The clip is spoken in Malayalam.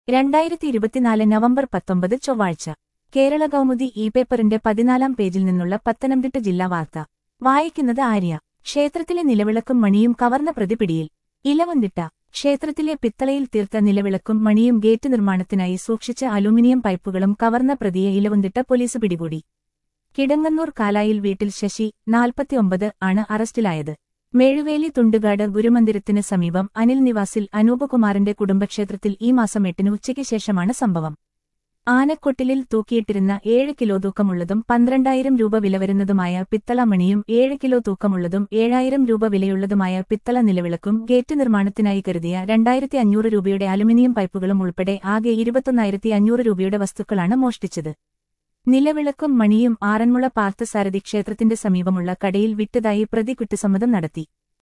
രണ്ടായിരത്തി ഇരുപത്തിനാല് നവംബർ പത്തൊമ്പത് ചൊവ്വാഴ്ച കേരള കൗമുദി ഇ പേപ്പറിന്റെ പതിനാലാം പേജിൽ നിന്നുള്ള പത്തനംതിട്ട ജില്ലാ വാർത്ത വായിക്കുന്നത് ആര്യ ക്ഷേത്രത്തിലെ നിലവിളക്കും മണിയും കവർന്ന പ്രതിപിടിയിൽ ഇലവന്തിട്ട ക്ഷേത്രത്തിലെ പിത്തളയിൽ തീർത്ത നിലവിളക്കും മണിയും ഗേറ്റ് നിർമ്മാണത്തിനായി സൂക്ഷിച്ച അലൂമിനിയം പൈപ്പുകളും കവർന്ന പ്രതിയെ ഇലവന്തിട്ട പോലീസ് പിടികൂടി കിടങ്ങന്നൂർ കാലായിൽ വീട്ടിൽ ശശി നാൽപ്പത്തിയൊമ്പത് ആണ് അറസ്റ്റിലായത് മേഴുവേലി തുണ്ടുകാട് ഗുരുമന്ദിരത്തിന് സമീപം അനിൽ നിവാസിൽ അനൂപകുമാറിന്റെ കുടുംബക്ഷേത്രത്തിൽ ഈ മാസം എട്ടിന് ഉച്ചയ്ക്ക് ശേഷമാണ് സംഭവം ആനക്കൊട്ടിലിൽ തൂക്കിയിട്ടിരുന്ന ഏഴ് കിലോ തൂക്കമുള്ളതും പന്ത്രണ്ടായിരം രൂപ വില വരുന്നതുമായ പിത്തള മണിയും ഏഴ് കിലോ തൂക്കമുള്ളതും ഏഴായിരം രൂപ വിലയുള്ളതുമായ പിത്തള നിലവിളക്കും ഗേറ്റ് നിർമ്മാണത്തിനായി കരുതിയ രണ്ടായിരത്തി അഞ്ഞൂറ് രൂപയുടെ അലുമിനിയം പൈപ്പുകളും ഉൾപ്പെടെ ആകെ ഇരുപത്തൊന്നായിരത്തി അഞ്ഞൂറ് രൂപയുടെ വസ്തുക്കളാണ് മോഷ്ടിച്ചത് നിലവിളക്കും മണിയും ആറന്മുള പാർത്ഥസാരഥി ക്ഷേത്രത്തിന്റെ സമീപമുള്ള കടയിൽ വിറ്റതായി പ്രതി കുറ്റസമ്മതം നടത്തി